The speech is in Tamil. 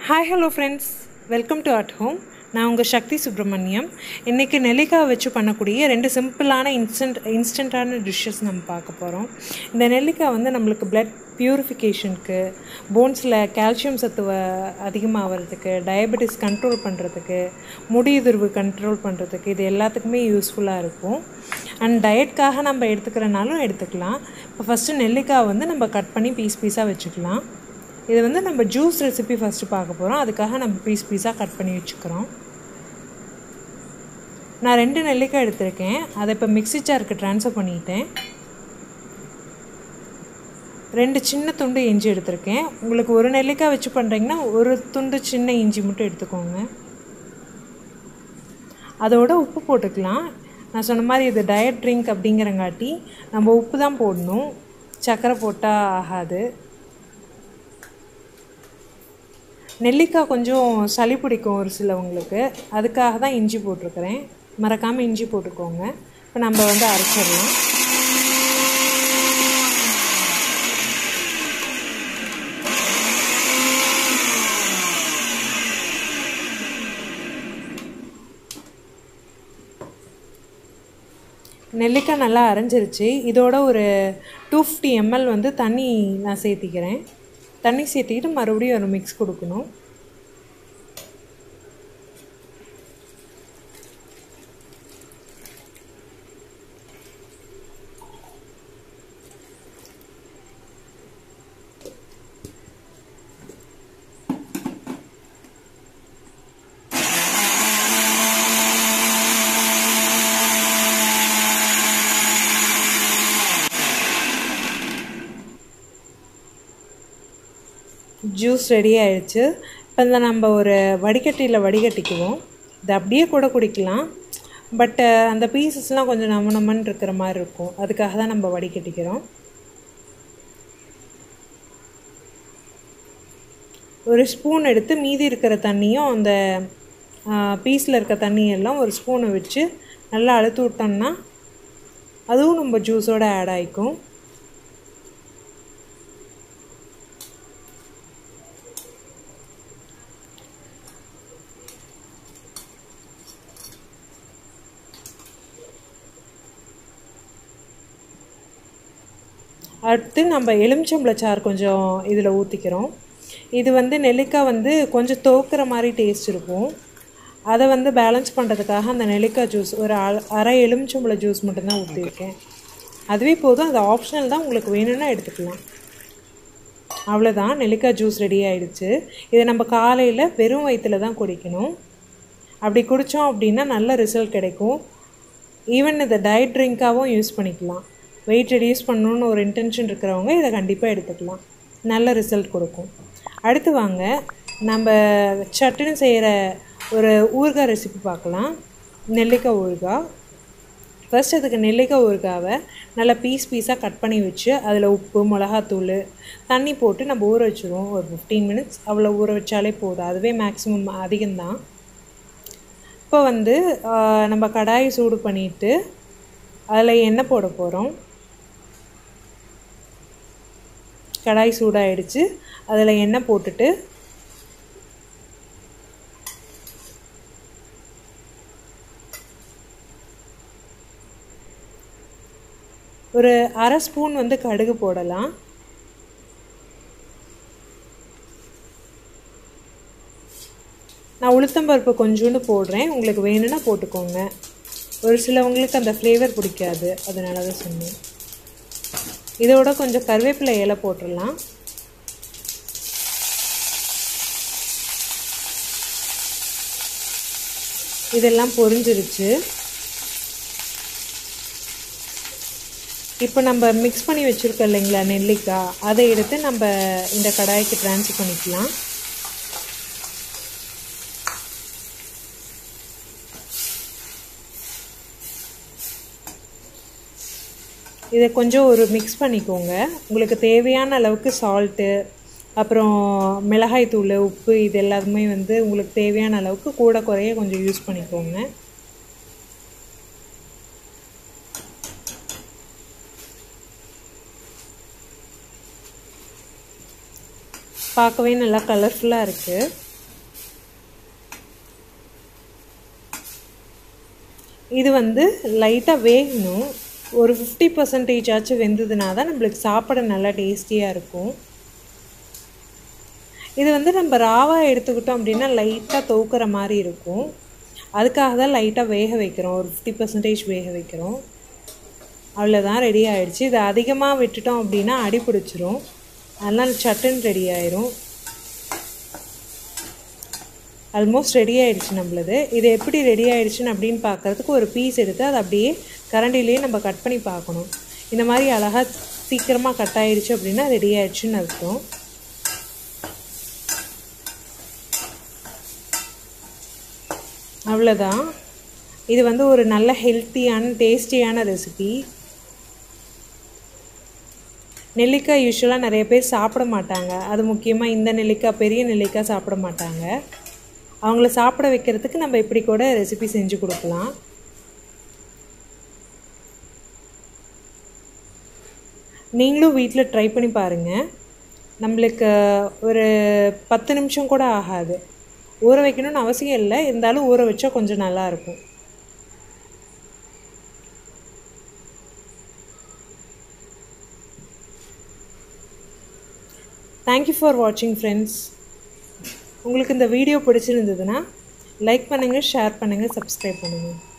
hi hello friends welcome to at home நான் உங்கள் சக்தி சுப்ரமணியம் இன்றைக்கி நெல்லிக்காய் வச்சு பண்ணக்கூடிய ரெண்டு சிம்பிளான இன்ஸ்டன்ட் இன்ஸ்டண்ட்டான டிஷ்ஷஸ் நம்ம பார்க்க போகிறோம் இந்த நெல்லிக்காய் வந்து நம்மளுக்கு பிளட் பியூரிஃபிகேஷனுக்கு போன்ஸில் கால்சியம் சத்து வ- அதிகமாகிறதுக்கு டயபெட்டிஸ் கண்ட்ரோல் பண்ணுறதுக்கு முடியுதிர்வு கண்ட்ரோல் பண்ணுறதுக்கு இது எல்லாத்துக்குமே யூஸ்ஃபுல்லாக இருக்கும் அண்ட் டயட்காக நம்ம எடுத்துக்கிறனாலும் எடுத்துக்கலாம் இப்போ ஃபஸ்ட்டு நெல்லிக்காய் வந்து நம்ம கட் பண்ணி பீஸ் பீஸாக வச்சுக்கலாம் இது வந்து நம்ம ஜூஸ் ரெசிபி ஃபஸ்ட்டு பார்க்க போகிறோம் அதுக்காக நம்ம பீஸ் பீஸாக கட் பண்ணி வச்சுக்கிறோம் நான் ரெண்டு நெல்லிக்காய் எடுத்திருக்கேன் அதை இப்போ மிக்ஸி ஜாருக்கு ட்ரான்ஸ்ஃபர் பண்ணிட்டேன் ரெண்டு சின்ன துண்டு இஞ்சி எடுத்திருக்கேன் உங்களுக்கு ஒரு நெல்லிக்காய் வச்சு பண்ணுறீங்கன்னா ஒரு துண்டு சின்ன இஞ்சி மட்டும் எடுத்துக்கோங்க அதோட உப்பு போட்டுக்கலாம் நான் சொன்ன மாதிரி இது டயட் ட்ரிங்க் அப்படிங்கிறங்காட்டி நம்ம உப்பு தான் போடணும் சர்க்கரை போட்டால் ஆகாது நெல்லிக்காய் கொஞ்சம் சளி பிடிக்கும் ஒரு சிலவங்களுக்கு அதுக்காக தான் இஞ்சி போட்டிருக்கிறேன் மறக்காமல் இஞ்சி போட்டுக்கோங்க இப்போ நம்ம வந்து அரைச்சிடலாம் நெல்லிக்காய் நல்லா அரைஞ்சிருச்சு இதோட ஒரு டூ ஃபிஃப்டி எம்எல் வந்து தண்ணி நான் சேர்த்திக்கிறேன் தண்ணி சேர்த்திக்கிட்டு மறுபடியும் ஒரு மிக்ஸ் கொடுக்கணும் ஜூஸ் ரெடி ஆயிடுச்சு இப்போ இந்த நம்ம ஒரு வடிகட்டியில் வடிகட்டிக்குவோம் இது அப்படியே கூட குடிக்கலாம் பட்டு அந்த பீசஸ்லாம் கொஞ்சம் நம்ம நம்மன்னு இருக்கிற மாதிரி இருக்கும் அதுக்காக தான் நம்ம வடிகட்டிக்கிறோம் ஒரு ஸ்பூன் எடுத்து மீதி இருக்கிற தண்ணியும் அந்த பீஸில் இருக்க தண்ணியெல்லாம் ஒரு ஸ்பூனை வச்சு நல்லா அழுத்து விட்டோம்னா அதுவும் நம்ம ஜூஸோட ஆட் ஆகிக்கும் அடுத்து நம்ம எலுமிச்சம்பழச்சாறு கொஞ்சம் இதில் ஊற்றிக்கிறோம் இது வந்து நெல்லிக்காய் வந்து கொஞ்சம் தோக்குற மாதிரி டேஸ்ட் இருக்கும் அதை வந்து பேலன்ஸ் பண்ணுறதுக்காக அந்த நெல்லிக்காய் ஜூஸ் ஒரு அ- அரை எலுமிச்சம்பழ ஜூஸ் மட்டும்தான் ஊற்றிருக்கேன் அதுவே போதும் அது ஆப்ஷனல் தான் உங்களுக்கு வேணும்னா எடுத்துக்கலாம் அவ்வளோதான் நெல்லிக்காய் ஜூஸ் ரெடி ஆயிடுச்சு இதை நம்ம காலையில் வெறும் வயிற்றில் தான் குடிக்கணும் அப்படி குடித்தோம் அப்படின்னா நல்ல ரிசல்ட் கிடைக்கும் ஈவன் இதை டயட் ட்ரிங்காகவும் யூஸ் பண்ணிக்கலாம் வெயிட் ரெடியூஸ் பண்ணணுன்னு ஒரு இன்டென்ஷன் இருக்கிறவங்க இதை கண்டிப்பாக எடுத்துக்கலாம் நல்ல ரிசல்ட் கொடுக்கும் அடுத்து வாங்க நம்ம சட்டுன்னு செய்கிற ஒரு ஊறுகாய் ரெசிபி பார்க்கலாம் நெல்லிக்காய் ஊறுகாய் ஃபர்ஸ்ட் அதுக்கு நெல்லிக்காய் ஊறுகாவை நல்லா பீஸ் பீஸாக கட் பண்ணி வச்சு அதில் உப்பு மிளகாத்தூள் தண்ணி போட்டு நம்ம ஊற வச்சுருவோம் ஒரு ஃபிஃப்டீன் மினிட்ஸ் அவ்வளோ ஊற வச்சாலே போதும் அதுவே மேக்ஸிமம் அதிகம்தான் இப்போ வந்து ஆஹ், நம்ம கடாயை சூடு பண்ணிட்டு அதில் எண்ணெய் போட போகிறோம் கடாய் சூடாயிடுச்சு அதில் எண்ணெய் போட்டுட்டு ஒரு அரை ஸ்பூன் வந்து கடுகு போடலாம் நான் உளுத்தம்பருப்பு கொஞ்சோண்டு போடுறேன் உங்களுக்கு வேணும்னா போட்டுக்கோங்க ஒரு சிலவங்களுக்கு அந்த ஃப்ளேவர் பிடிக்காது அதனால தான் சொன்னேன் இதோட கொஞ்சம் கருவேப்பிலை இலை போட்டுடலாம் இதெல்லாம் பொரிஞ்சிருச்சு இப்போ நம்ம மிக்ஸ் பண்ணி வச்சுருக்கோம் இல்லைங்களா நெல்லிக்காய் அதை எடுத்து நம்ம இந்த கடாய்க்கு ட்ரான்ஸ்ஃபர் பண்ணிக்கலாம் இதை கொஞ்சம் ஒரு மிக்ஸ் பண்ணிக்கோங்க உங்களுக்கு தேவையான அளவுக்கு சால்ட்டு அப்புறம் மிளகாய் தூள் உப்பு இது எல்லாமே வந்து உங்களுக்கு தேவையான அளவுக்கு கூட குறைய கொஞ்சம் யூஸ் பண்ணிக்கோங்க பார்க்கவே நல்லா கலர்ஃபுல்லாக இருக்குது இது வந்து லைட்டாக வேகணும் ஒரு ஃபிஃப்டி பர்சன்டேஜ் ஆச்சும் வெந்ததுனா தான் நம்மளுக்கு சாப்பிட நல்லா டேஸ்டியாக இருக்கும் இது வந்து நம்ம ராவாக எடுத்துக்கிட்டோம் அப்படின்னா லைட்டாக தோக்குற மாதிரி இருக்கும் அதுக்காக தான் லைட்டாக வேக வைக்கிறோம் ஒரு ஃபிஃப்டி பர்சன்டேஜ் வேக வைக்கிறோம் அவ்வளோதான் ரெடி ஆகிடுச்சு இது அதிகமாக விட்டுட்டோம் அப்படின்னா அடி பிடிச்சிரும் அதனால் சட்டுன்னு ரெடி ஆயிரும் ஆல்மோஸ்ட் ரெடி ஆகிடுச்சு நம்மளது இது எப்படி ரெடி ஆகிடுச்சுன்னு அப்படின்னு பார்க்குறதுக்கு ஒரு பீஸ் எடுத்து அதை அப்படியே கரண்டிலேயே நம்ம கட் பண்ணி பார்க்கணும் இந்த மாதிரி அழகாக சீக்கிரமாக கட் ஆகிடுச்சு அப்படின்னா ரெடி ஆகிடுச்சுன்னு அர்த்தம் அவ்வளோதான் இது வந்து ஒரு நல்ல ஹெல்த்தியான டேஸ்டியான ரெசிபி நெல்லிக்காய் யூஸ்வலாக நிறைய பேர் சாப்பிட மாட்டாங்க அது முக்கியமாக இந்த நெல்லிக்காய் பெரிய நெல்லிக்காய் சாப்பிட மாட்டாங்க அவங்கள சாப்பிட வைக்கிறதுக்கு நம்ம இப்படி கூட ரெசிபி செஞ்சு கொடுக்கலாம் நீங்களும் வீட்டில் ட்ரை பண்ணி பாருங்கள் நம்மளுக்கு ஒரு பத்து நிமிஷம் கூட ஆகாது ஊற வைக்கணும்னு அவசியம் இல்லை இருந்தாலும் ஊற வச்சா கொஞ்சம் நல்லாயிருக்கும் தேங்க்யூ ஃபார் வாட்சிங் ஃப்ரெண்ட்ஸ் உங்களுக்கு இந்த வீடியோ பிடிச்சிருந்ததுன்னா லைக் பண்ணுங்கள் ஷேர் பண்ணுங்கள் சப்ஸ்கிரைப் பண்ணுங்கள்